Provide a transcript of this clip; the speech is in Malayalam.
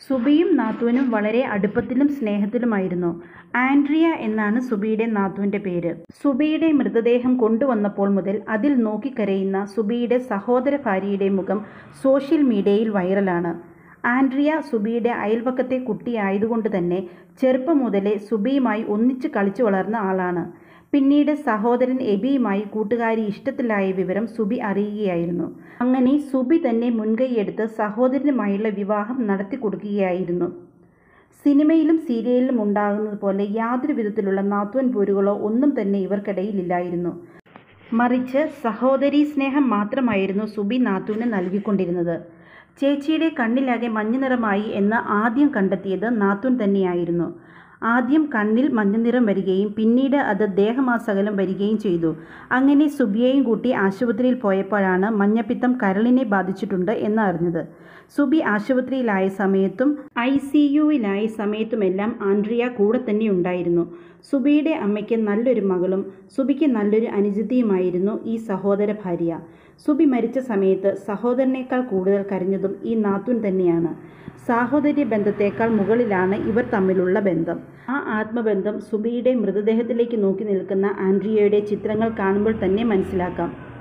സുബിയും നാത്തൂനും വളരെ അടുപ്പത്തിലും സ്നേഹത്തിലുമായിരുന്നു. ആൻഡ്രിയ എന്നാണ് സുബിയുടെ നാത്തൂന്റെ പേര്. സുബിയുടെ മൃതദേഹം കൊണ്ടുവന്നപ്പോൾ മുതൽ അതിൽ നോക്കി കരയുന്ന സുബിയുടെ സഹോദരഭാര്യയുടെ മുഖം സോഷ്യൽ മീഡിയയിൽ വൈറലാണ്. ആൻഡ്രിയ സുബിയുടെ അയൽപക്കത്തെ കുട്ടിയായതുകൊണ്ട് തന്നെ ചെറുപ്പം മുതലേ സുബിയുമായി ഒന്നിച്ച് കളിച്ചു വളർന്ന ആളാണ്. പിന്നീട് സഹോദരൻ എബിയുമായി കൂട്ടുകാരി ഇഷ്ടത്തിലായ വിവരം സുബി അറിയുകയായിരുന്നു. അങ്ങനെ സുബി തന്നെ മുൻകൈയെടുത്ത് സഹോദരനുമായുള്ള വിവാഹം നടത്തിക്കൊടുക്കുകയായിരുന്നു. സിനിമയിലും സീരിയലിലും ഉണ്ടാകുന്നത് പോലെ യാതൊരു വിധത്തിലുള്ള നാത്തൂൻ പോരുകളോ ഒന്നും തന്നെ ഇവർക്കിടയിലില്ലായിരുന്നു. മറിച്ച് സഹോദരീസ്നേഹം മാത്രമായിരുന്നു സുബി നാത്തൂന് നൽകിക്കൊണ്ടിരുന്നത്. ചേച്ചിയുടെ കണ്ണിലാകെ മഞ്ഞനിറമായി എന്ന് ആദ്യം കണ്ടെത്തിയത് നാത്തൂൻ തന്നെയായിരുന്നു. ആദ്യം കണ്ണിൽ മഞ്ഞനിറം വരികയും പിന്നീട് അത് ദേഹമാസകലം വരികയും ചെയ്തു. അങ്ങനെ സുബിയെയും കൂട്ടി ആശുപത്രിയിൽ പോയപ്പോഴാണ് മഞ്ഞപ്പിത്തം കരളിനെ ബാധിച്ചിട്ടുണ്ട് എന്ന് അറിഞ്ഞത്. സുബി ആശുപത്രിയിലായ സമയത്തും ഐസിയുവിലായ സമയത്തുമെല്ലാം ആൻഡ്രിയ കൂടെ തന്നെയുണ്ടായിരുന്നു. സുബിയുടെ അമ്മയ്ക്ക് നല്ലൊരു മകളും സുബിക്ക് നല്ലൊരു അനുജത്തിയുമായിരുന്നു ഈ സഹോദരഭാര്യ. സുബി മരിച്ച സമയത്ത് സഹോദരനേക്കാൾ കൂടുതൽ കരഞ്ഞതും ഈ നാത്തൂൻ തന്നെയാണ്. സാഹോദര്യ ബന്ധത്തേക്കാൾ മുകളിലാണ് ഇവർ തമ്മിലുള്ള ബന്ധം. ആ ആത്മബന്ധം സുബിയുടെ മൃതദേഹത്തിലേക്ക് നോക്കി നിൽക്കുന്ന ആൻഡ്രിയയുടെ ചിത്രങ്ങൾ കാണുമ്പോൾ തന്നെ മനസ്സിലാക്കാം.